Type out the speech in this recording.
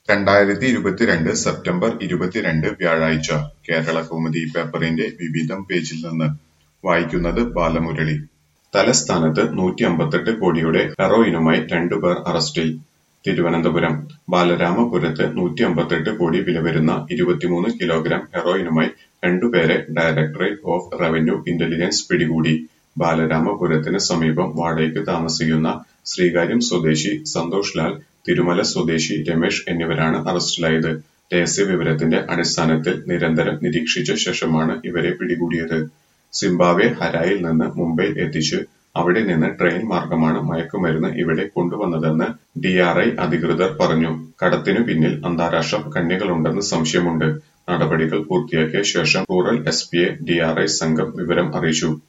രണ്ടായിരത്തി ഇരുപത്തിരണ്ട് സെപ്റ്റംബർ ഇരുപത്തിരണ്ട് വ്യാഴാഴ്ച കേരളകൗമുദി പേപ്പറിന്റെ വിവിധം പേജിൽ നിന്ന് വായിക്കുന്നത് ബാലമുരളി തലസ്ഥാനത്ത് നൂറ്റിയമ്പത്തെട്ട് കോടിയുടെ ഹെറോയിനുമായി രണ്ടുപേർ അറസ്റ്റിൽ തിരുവനന്തപുരം ബാലരാമപുരത്ത് നൂറ്റിയമ്പത്തെട്ട് കോടി വില വരുന്ന ഇരുപത്തിമൂന്ന് കിലോഗ്രാം ഹെറോയിനുമായി രണ്ടുപേരെ ഡയറക്ടറേറ്റ് ഓഫ് റവന്യൂ ഇന്റലിജൻസ് പിടികൂടി ബാലരാമപുരത്തിന് സമീപം വാടകയ്ക്ക് താമസിക്കുന്ന ശ്രീകാര്യം സ്വദേശി സന്തോഷ് ലാൽ തിരുമല സ്വദേശി രമേഷ് എന്നിവരാണ് അറസ്റ്റിലായത് രഹസ്യവിവരത്തിന്റെ അടിസ്ഥാനത്തിൽ നിരന്തരം നിരീക്ഷിച്ച ശേഷമാണ് ഇവരെ പിടികൂടിയത് സിംബാബ്വെ ഹരായിൽ നിന്ന് മുംബൈയിൽ എത്തിച്ച് അവിടെ നിന്ന് ട്രെയിൻ മാർഗമാണ് മയക്കുമരുന്ന് ഇവിടെ കൊണ്ടുവന്നതെന്ന് ഡിആർഐ അധികൃതർ പറഞ്ഞു കടത്തിനു പിന്നിൽ അന്താരാഷ്ട്ര കണ്ണികളുണ്ടെന്ന് സംശയമുണ്ട് നടപടികൾ പൂർത്തിയാക്കിയ ശേഷം റൂറൽ എസ് പിയെ ഡിആർഐ സംഘം വിവരം അറിയിച്ചു